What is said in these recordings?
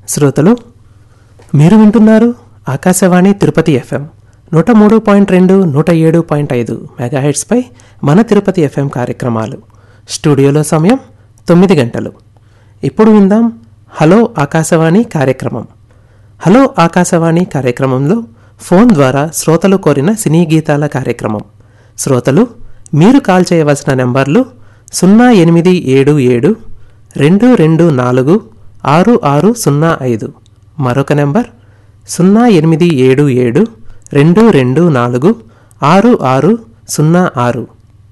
శ్రోతలు మీరు వింటున్నారు ఆకాశవాణి తిరుపతి ఎఫ్ఎం నూట మూడు పాయింట్ రెండు నూట ఏడు పాయింట్ ఐదు మెగాహెడ్స్పై మన తిరుపతి ఎఫ్ఎం కార్యక్రమాలు స్టూడియోలో సమయం తొమ్మిది గంటలు ఇప్పుడు విందాం హలో ఆకాశవాణి కార్యక్రమం హలో ఆకాశవాణి కార్యక్రమంలో ఫోన్ ద్వారా శ్రోతలు కోరిన సినీ గీతాల కార్యక్రమం శ్రోతలు మీరు కాల్ చేయవలసిన నెంబర్లు సున్నా ఎనిమిది ఏడు ఏడు రెండు రెండు నాలుగు ఆరు ఆరు సున్నా ఐదు మరొక నెంబర్ సున్నా ఎనిమిది ఏడు ఏడు రెండు రెండు నాలుగు ఆరు ఆరు సున్నా ఆరు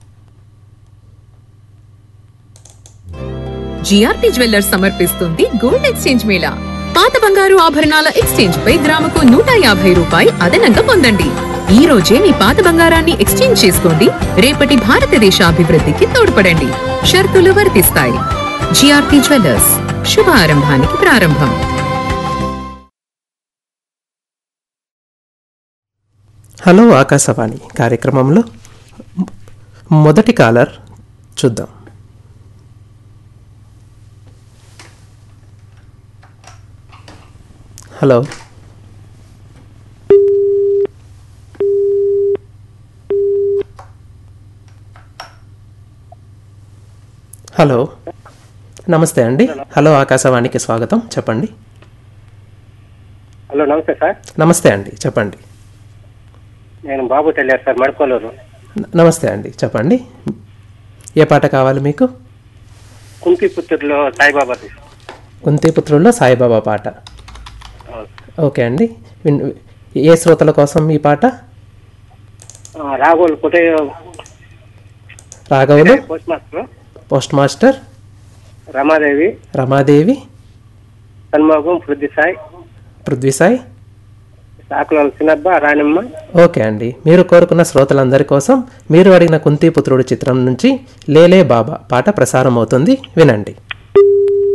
జిఆర్పి జ్యువెల్లర్స్ సమర్పిస్తుంది గోల్డ్ ఎక్స్చేంజ్ మేళా పాత బంగారు ఆభరణాల ఎక్స్చేంజ్ పై గ్రాముకు నూట యాభై రూపాయి అదనంగా పొందండి ఈ రోజే మీ పాత బంగారాన్ని ఎక్స్చేంజ్ చేసుకోండి రేపటి భారతదేశ అభివృద్ధికి తోడ్పడండి షరతులు వర్తిస్తాయి జిఆర్పి జ్యువెల్లర్స్ శుభారంభానికి ప్రారంభం హలో ఆకాశవాణి కార్యక్రమంలో మొదటి కాలర్ చూద్దాం హలో హలో నమస్తే అండి హలో ఆకాశవాణికి స్వాగతం చెప్పండి హలో నమస్తే సార్ నమస్తే అండి చెప్పండి నేను బాబు తెలియదు సార్ మడకోలూరు న- నమస్తే అండి చెప్పండి ఏ పాట కావాలి మీకు కుంతి పుత్తూరులో సాయిబాబా కుంతిపుత్రుల్లో సాయిబాబా పాట ఓకే అండి విన్- ఏ శ్రోతల కోసం ఈ పాట రాఘోల్ పుటే రాఘవులు post master post master Ramadevi Ramadevi సన్మోగం పృథ్వీ సాయి పృథ్వీసాయి సాకులాల చిన్నబ్బ రాణిమ్మ ఓకే అండి మీరు కోరుకున్న శ్రోతలందరి కోసం మీరు అడిగిన కుంతిపుత్రుడు చిత్రం నుంచి లేలే బాబా పాట ప్రసారం అవుతుంది వినండి